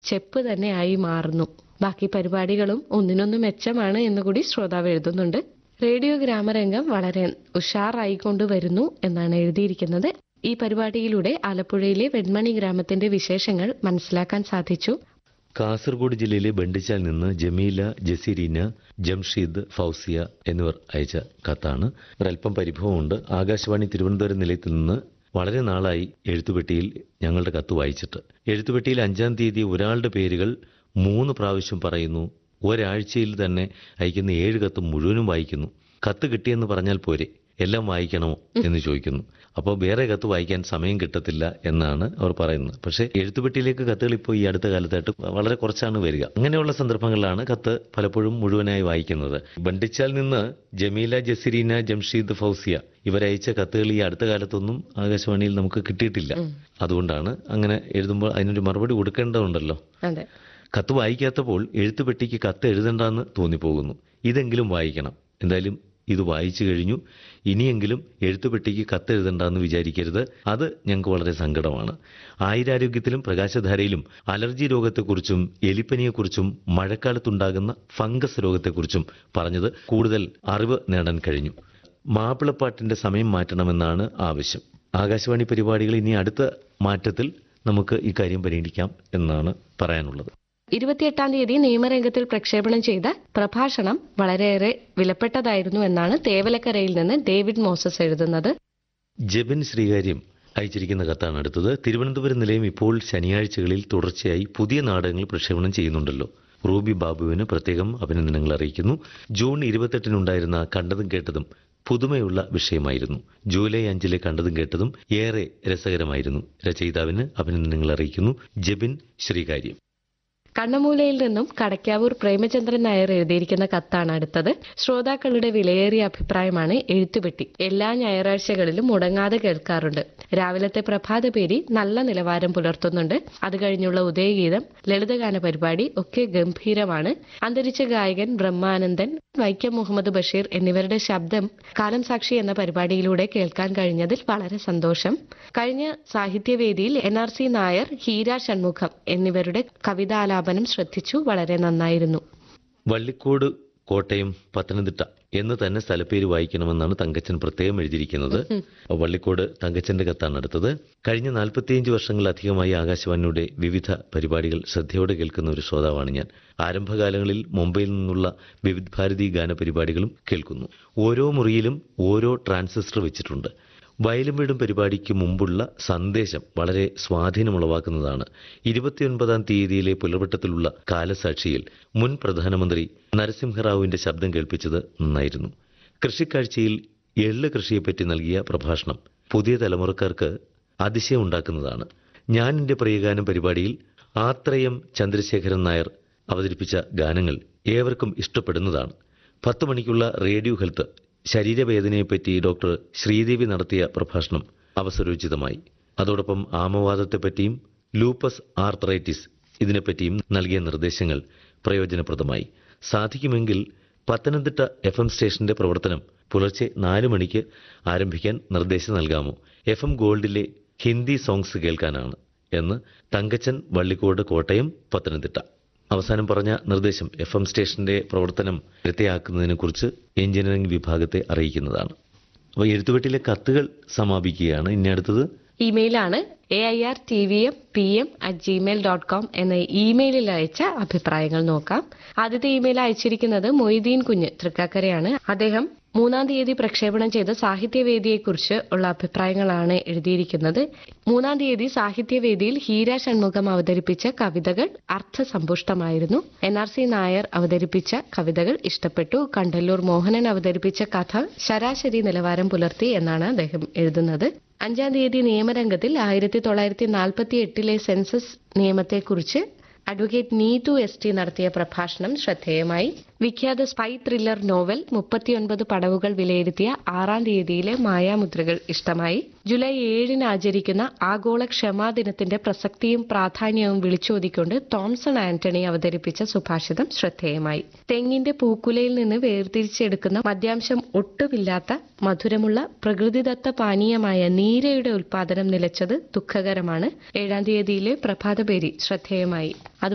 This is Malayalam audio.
ചെപ്പ് തന്നെയായി മാറുന്നു ബാക്കി പരിപാടികളും ഒന്നിനൊന്ന് മെച്ചമാണ് എന്നുകൂടി ശ്രോതാവ് എഴുതുന്നുണ്ട് റേഡിയോ ഗ്രാമരംഗം വളരെ ഉഷാറായിക്കൊണ്ട് വരുന്നു എന്നാണ് എഴുതിയിരിക്കുന്നത് ഈ പരിപാടിയിലൂടെ ആലപ്പുഴയിലെ വെൺമണി ഗ്രാമത്തിന്റെ വിശേഷങ്ങൾ മനസ്സിലാക്കാൻ സാധിച്ചു കാസർഗോഡ് ജില്ലയിലെ ബണ്ടിച്ചാൽ നിന്ന് ജമീല ജസീരീന ജംഷീദ് ഫൗസിയ എന്നിവർ അയച്ച കത്താണ് ഒരല്പം പരിഭവമുണ്ട് ആകാശവാണി തിരുവനന്തപുരം നിലയത്തിൽ നിന്ന് വളരെ നാളായി എഴുത്തുപെട്ടിയിൽ ഞങ്ങളുടെ കത്ത് വായിച്ചിട്ട് എഴുത്തുപെട്ടിയിൽ അഞ്ചാം തീയതി ഒരാളുടെ പേരുകൾ മൂന്ന് പ്രാവശ്യം പറയുന്നു ഒരാഴ്ചയിൽ തന്നെ അയക്കുന്ന ഏഴ് കത്ത് മുഴുവനും വായിക്കുന്നു കത്ത് കിട്ടിയെന്ന് പറഞ്ഞാൽ പോരെ എല്ലാം വായിക്കണമോ എന്ന് ചോദിക്കുന്നു അപ്പോൾ വേറെ കത്ത് വായിക്കാൻ സമയം കിട്ടത്തില്ല എന്നാണ് അവർ പറയുന്നത് പക്ഷേ എഴുത്തുപെട്ടിയിലേക്ക് കത്തുകൾ ഇപ്പോൾ ഈ അടുത്ത കാലത്തായിട്ട് വളരെ കുറച്ചാണ് വരിക അങ്ങനെയുള്ള സന്ദർഭങ്ങളിലാണ് കത്ത് പലപ്പോഴും മുഴുവനായി വായിക്കുന്നത് ബണ്ടിച്ചാൽ നിന്ന് ജമീല ജസീരീന ജംഷീദ് ഫൗസിയ ഇവരയച്ച കത്തുകൾ ഈ അടുത്ത കാലത്തൊന്നും ആകാശവാണിയിൽ നമുക്ക് കിട്ടിയിട്ടില്ല അതുകൊണ്ടാണ് അങ്ങനെ എഴുതുമ്പോൾ അതിനൊരു മറുപടി കൊടുക്കേണ്ടതുണ്ടല്ലോ അതെ കത്ത് വായിക്കാത്തപ്പോൾ എഴുത്തുപെട്ടിക്ക് കത്ത് എഴുതണ്ടെന്ന് തോന്നിപ്പോകുന്നു ഇതെങ്കിലും വായിക്കണം എന്തായാലും ഇത് വായിച്ചു കഴിഞ്ഞു ഇനിയെങ്കിലും എഴുത്തുപെട്ടിക്ക് കത്ത് എഴുതണ്ടെന്ന് വിചാരിക്കരുത് അത് ഞങ്ങൾക്ക് വളരെ സങ്കടമാണ് ആയുരാരോഗ്യത്തിലും പ്രകാശധാരയിലും അലർജി രോഗത്തെക്കുറിച്ചും എലിപ്പനിയെക്കുറിച്ചും മഴക്കാലത്തുണ്ടാകുന്ന ഫംഗസ് രോഗത്തെക്കുറിച്ചും പറഞ്ഞത് കൂടുതൽ അറിവ് നേടാൻ കഴിഞ്ഞു മാപ്പിളപ്പാട്ടിന്റെ സമയം മാറ്റണമെന്നാണ് ആവശ്യം ആകാശവാണി പരിപാടികൾ ഇനി അടുത്ത മാറ്റത്തിൽ നമുക്ക് ഇക്കാര്യം പരിഗണിക്കാം എന്നാണ് പറയാനുള്ളത് ഇരുപത്തിയെട്ടാം തീയതി നിയമരംഗത്തിൽ പ്രക്ഷേപണം ചെയ്ത പ്രഭാഷണം വളരെയേറെ വിലപ്പെട്ടതായിരുന്നു എന്നാണ് തേവലക്കരയിൽ നിന്ന് ഡേവിഡ് മോസസ് എഴുതുന്നത് ജബിൻ ശ്രീകാര്യം അയച്ചിരിക്കുന്ന കത്താണ് അടുത്തത് തിരുവനന്തപുരം നിലയം ഇപ്പോൾ ശനിയാഴ്ചകളിൽ തുടർച്ചയായി പുതിയ നാടകങ്ങൾ പ്രക്ഷേപണം ചെയ്യുന്നുണ്ടല്ലോ റൂബി ബാബുവിന് പ്രത്യേകം അഭിനന്ദനങ്ങൾ അറിയിക്കുന്നു ജൂൺ ഇരുപത്തെട്ടിനുണ്ടായിരുന്ന കണ്ടതും കേട്ടതും പുതുമയുള്ള വിഷയമായിരുന്നു ജൂലൈ അഞ്ചിലെ കണ്ടതും കേട്ടതും ഏറെ രസകരമായിരുന്നു രചയിതാവിന് അഭിനന്ദനങ്ങൾ അറിയിക്കുന്നു ജബിൻ ശ്രീകാര്യം കണ്ണമൂലയിൽ നിന്നും കടക്കാവൂർ പ്രേമചന്ദ്രൻ നായർ എഴുതിയിരിക്കുന്ന കത്താണ് അടുത്തത് ശ്രോതാക്കളുടെ വിലയേറിയ അഭിപ്രായമാണ് എഴുത്തുപെട്ടി എല്ലാ ഞായറാഴ്ചകളിലും മുടങ്ങാതെ കേൾക്കാറുണ്ട് രാവിലത്തെ പ്രഭാത പേരി നല്ല നിലവാരം പുലർത്തുന്നുണ്ട് അത് കഴിഞ്ഞുള്ള ഉദയഗീതം ലളിതഗാന പരിപാടി ഒക്കെ ഗംഭീരമാണ് അന്തരിച്ച ഗായകൻ ബ്രഹ്മാനന്ദൻ വൈക്കം മുഹമ്മദ് ബഷീർ എന്നിവരുടെ ശബ്ദം കാലം സാക്ഷി എന്ന പരിപാടിയിലൂടെ കേൾക്കാൻ കഴിഞ്ഞതിൽ വളരെ സന്തോഷം കഴിഞ്ഞ സാഹിത്യവേദിയിൽ N R C Nair Heera Shanmugham എന്നിവരുടെ കവിതാലാപനം ശ്രദ്ധിച്ചു വളരെ നന്നായിരുന്നു വള്ളിക്കോട് കോട്ടയം പത്തനംതിട്ട എന്ന് തന്നെ സ്ഥലപ്പേര് വായിക്കണമെന്നാണ് തങ്കച്ചൻ പ്രത്യേകം എഴുതിയിരിക്കുന്നത് വള്ളിക്കോട് തങ്കച്ചന്റെ കത്താണ് അടുത്തത് കഴിഞ്ഞ നാൽപ്പത്തിയഞ്ച് വർഷങ്ങളിലധികമായി ആകാശവാണിയുടെ വിവിധ പരിപാടികൾ ശ്രദ്ധയോടെ കേൾക്കുന്ന ഒരു ശ്രോതാവാണ് ഞാൻ ആരംഭകാലങ്ങളിൽ മുംബൈയിൽ നിന്നുള്ള വിവിധ് ഭാരതി ഗാന പരിപാടികളും കേൾക്കുന്നു ഓരോ മുറിയിലും ഓരോ ട്രാൻസിസ്റ്റർ വെച്ചിട്ടുണ്ട് വയലും വീടും പരിപാടിക്ക് മുമ്പുള്ള സന്ദേശം വളരെ സ്വാധീനമുളവാക്കുന്നതാണ് ഇരുപത്തിയൊൻപതാം തീയതിയിലെ പുലർവട്ടത്തിലുള്ള കാലസാക്ഷിയിൽ മുൻ പ്രധാനമന്ത്രി നരസിംഹറാവുവിന്റെ ശബ്ദം കേൾപ്പിച്ചത് നന്നായിരുന്നു കൃഷിക്കാഴ്ചയിൽ എള്ള് കൃഷിയെപ്പറ്റി നൽകിയ പ്രഭാഷണം പുതിയ തലമുറക്കാർക്ക് അതിശയം ഉണ്ടാക്കുന്നതാണ് ഞാൻ എൻ്റെ പ്രിയഗാനം പരിപാടിയിൽ ആത്രയം ചന്ദ്രശേഖരൻ നായർ അവതരിപ്പിച്ച ഗാനങ്ങൾ ഏവർക്കും ഇഷ്ടപ്പെടുന്നതാണ് പത്ത് മണിക്കുള്ള റേഡിയോ ഹെൽത്ത് ശരീരവേദനയെപ്പറ്റി ഡോക്ടർ ശ്രീദേവി നടത്തിയ പ്രഭാഷണം അവസരോചിതമായി അതോടൊപ്പം ആമവാദത്തെപ്പറ്റിയും ലൂപ്പസ് ആർത്രൈറ്റിസ് ഇതിനെപ്പറ്റിയും നൽകിയ നിർദ്ദേശങ്ങൾ പ്രയോജനപ്രദമായി സാധിക്കുമെങ്കിൽ പത്തനംതിട്ട എഫ് എം സ്റ്റേഷന്റെ പ്രവർത്തനം പുലർച്ചെ നാല് മണിക്ക് ആരംഭിക്കാൻ നിർദ്ദേശം നൽകാമോ എഫ് എം ഗോൾഡിലെ ഹിന്ദി സോങ്സ് കേൾക്കാനാണ് എന്ന് തങ്കച്ചൻ വള്ളിക്കോട് കോട്ടയം പത്തനംതിട്ട അവസാനം പറഞ്ഞ നിർദ്ദേശം എഫ് എം സ്റ്റേഷന്റെ പ്രവർത്തനം വൃത്തിയാക്കുന്നതിനെക്കുറിച്ച് എഞ്ചിനീയറിംഗ് വിഭാഗത്തെ അറിയിക്കുന്നതാണ് അപ്പോൾ എഴുത്തുപെട്ടിയിലെ കത്തുകൾ സമാപിക്കുകയാണ് ഇനി അടുത്തത് ഇമെയിലാണ് A I R T V M P M at Gmail dot com എന്ന ഇമെയിലിൽ അയച്ച അഭിപ്രായങ്ങൾ നോക്കാം ആദ്യത്തെ ഇമെയിൽ അയച്ചിരിക്കുന്നത് മൊയ്തീൻ കുഞ്ഞ് തൃക്കാക്കരയാണ് അദ്ദേഹം മൂന്നാം തീയതി പ്രക്ഷേപണം ചെയ്ത സാഹിത്യവേദിയെക്കുറിച്ച് ഉള്ള അഭിപ്രായങ്ങളാണ് എഴുതിയിരിക്കുന്നത് മൂന്നാം തീയതി സാഹിത്യവേദിയിൽ ഹീര ഷൺമുഖം അവതരിപ്പിച്ച കവിതകൾ അർത്ഥസമ്പുഷ്ടമായിരുന്നു എൻ ആർ സി നായർ അവതരിപ്പിച്ച കവിതകൾ ഇഷ്ടപ്പെട്ടു കണ്ടല്ലൂർ മോഹനൻ അവതരിപ്പിച്ച കഥ ശരാശരി നിലവാരം പുലർത്തി എന്നാണ് അദ്ദേഹം എഴുതുന്നത് അഞ്ചാം തീയതി നിയമരംഗത്തിൽ ആയിരത്തി തൊള്ളായിരത്തി നാൽപ്പത്തി എട്ടിലെ സെൻസസ് നിയമത്തെക്കുറിച്ച് അഡ്വക്കേറ്റ് നീതു എസ് ടി നടത്തിയ പ്രഭാഷണം ശ്രദ്ധേയമായി വിഖ്യാത സ്പൈ ത്രില്ലർ നോവൽ മുപ്പത്തിയൊൻപത് പടവുകൾ വിലയിരുത്തിയ ആറാം തീയതിയിലെ മായാമുദ്രകൾ ഇഷ്ടമായി ജൂലൈ ഏഴിന് ആചരിക്കുന്ന ആഗോള ക്ഷമാ ദിനത്തിന്റെ പ്രസക്തിയും പ്രാധാന്യവും വിളിച്ചോതിക്കൊണ്ട് തോംസൺ ആന്റണി അവതരിപ്പിച്ച സുഭാഷിതം ശ്രദ്ധേയമായി തെങ്ങിന്റെ പൂക്കുലയിൽ നിന്ന് വേർതിരിച്ചെടുക്കുന്ന മദ്യാംശം ഒട്ടുമില്ലാത്ത മധുരമുള്ള പ്രകൃതിദത്ത പാനീയമായ നീരയുടെ ഉൽപാദനം നിലച്ചത് ദുഃഖകരമാണ് ഏഴാം തീയതിയിലെ പ്രഭാതപേരി ശ്രദ്ധേയമായി അത്